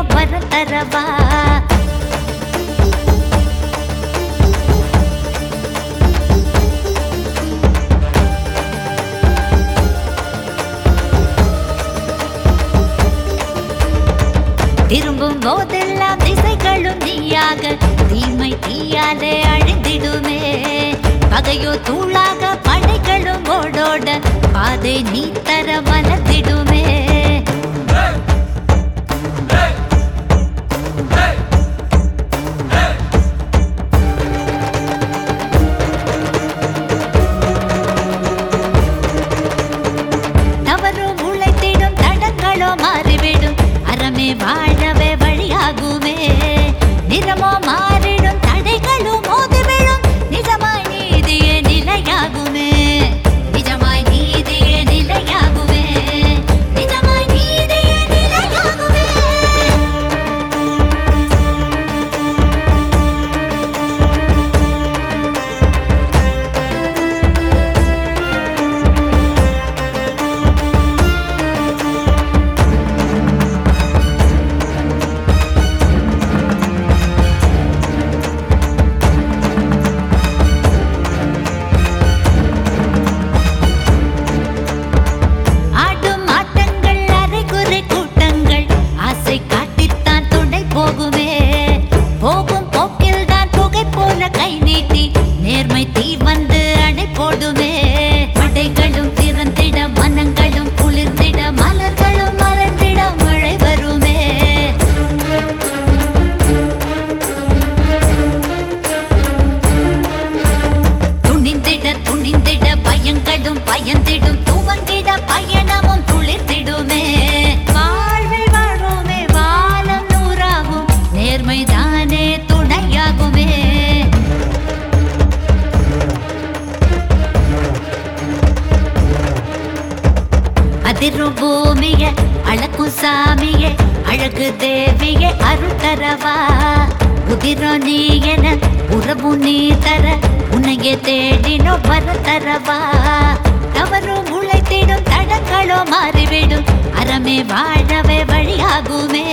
வர தரவா திரும்பும் போதெல்லாம் திசைகளும் நீயாக தீமை தீயாலே அழிந்திடுமே பகையோ தூளாக படைகளும் ஓடோட பாதை நீ தர மலர்ந்திடுமே தவறு உழைத்திடும் தடங்களோ மாறிவிடும் அறமே வாழவே வழியாகுமே நிறமோ மாறிடும் தடைகளும் மோதி விழும் நிஜமாய் நீதியே நிலையாகுமே நிஜமாய் நீதியே நிலையாகுமே நிஜமாய் நீதியே நிலையாகுமே ஆடும் ஆட்டங்கள் அரைகுறை கூட்டங்கள் ஆசை காட்டித்தான் துணை போகுமே போகும் போக்கில் தான் புகை போல கை நீட்டி நேர்மை தீ வந்து அணை போடுமே படைகளும் திறந்திட மனங்களும் குளிர்ந்திட மலர்களும் மறந்திட மழை வருமே துணிந்திட துணிந்திட பயங்களும் பயந்திடும் துவங்கிட பயணமும் துளிர்த்திடுமே வாழ்வில் வாழ்வோமே வானம் நூறாகும் நேர்மைதானே துணையாகுமே அதிரும் பூமிய அழகும் சாமிய அழகு தேவிய அருள் தரவா உதிரம் நீ என உறவு நீ தர உன்னையே தேடினோ வர தரவா தவறும் உழைத்திடும் தடங்களோ மாறிவிடும் அறமே வாழவே வழியாகுமே